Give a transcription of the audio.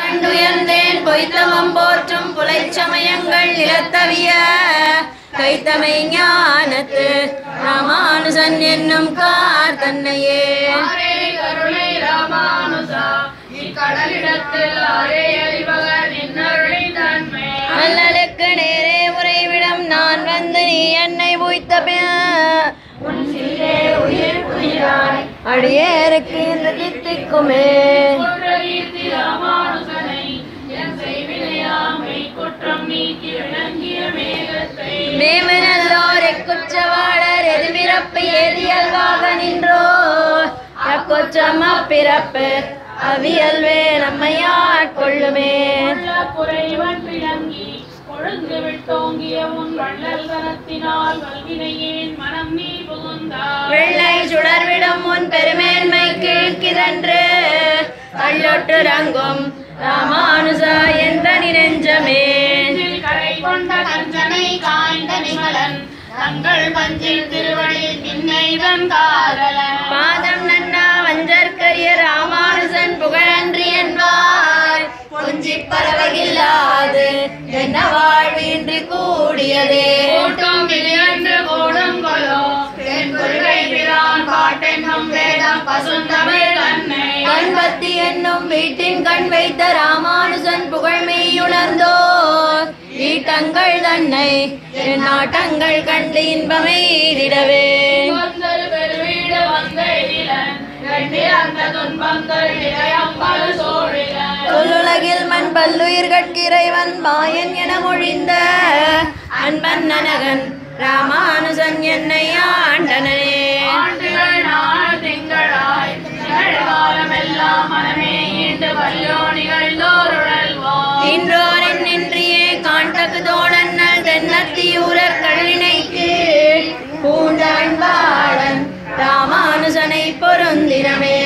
கண்டுயர்ந்தேன் பொய்த்தவம் போற்றும் புலைச் சமயங்கள் நிலத்தவிய கைத்தமை ஞானத்து ராமானுசன் என்னும் கார் தன்னையே ஆரே கருணை ராமானுசா இக்கடலிடத்தில் ஆரே அறிவகர் நின்னருளை தன்மை அல்லலுக்கு நேரே உறைவிடம் நான் வந்து நீ என்னை உய்த்த பின் உன் சீரே உயிர் உயிராய் அடியேருக்கு இந்த தித்திக்குமே குற்றகீர்த்தி ராமானுசனை என் செய்வினையாமை குற்றம் நீக்கி விளங்கிய மேகத்தை மேமனல்லோரை குற்றவாளர் எதிர்பிறப்பு ஏதியல்வாக நின்றோ அக்குற்றம் அப்பிறப்பு அவியல்வே நம்மையாட்கொள்ளுமே உள்ள குறைவன் விளங்கி கொழுந்து விட்டோங்கிய உன் வள்ளல் கரத்தினால் வல்வினையேன் மனம் நீ புகுந்தாய் வெள்ளை சுடர்விடும் உன் பெருமேன்மை கீழ்க்கிதன்று கள்ளொட்டு ரங்கும் ராமானுஜா எந்த நெஞ்சமே நெஞ்சில் கரை கொண்ட கஞ்சனை காய்ந்த நிமலன் தங்கள் பஞ்சில் திருவடி பின்னைதன் காதலன் பாதம் நன்னா வஞ்சற்கரிய ராமானுஜன் புகழன்றி என்பார் கொஞ்சி பறவகில்லாது என்ன வாழ்வின்றி கூடியதே கூட்டம் விதியன்று கூடும் கொலோ தென் கொள்கை பிரான் பாட்டென்னும் வேதம் பசுந்தமிழ் தன்னை கண்பத்தி என்னும் வீட்டின் கண் வைத்த ராமானுஜன் புகழ்மெய்யுணர்ந்தோர் ஈட்டங்கள் தன்னை என் நாட்டங்கள் கண்டு இன்பமை திடவே வந்தரு பெருவீடு வந்த எழிலன் கண்டிரந்த துன்பங்கள் இளையம்பல் சோழிலன் சொல்லுலகில் மண் பல்லுயிர்கட்கிறைவன் மாயன் என மொழிந்த அன்பன் நனகன் ராமானுஜன் என்னை ஆண்டனே ஆண்டுகள் நாள் திங்களாய் நிகழ்காலமெல்லாம் மனமே ஈண்டு வல்யோனிகள் தோறுழல்வோம் இன்றோரின் நின்றியே காண்டகு தோழன்னல் தென்னத்தியூரர் கள்ளினைக்கு பூண்ட அன்பாளன் ராமானுஜனை பொருந்தினமே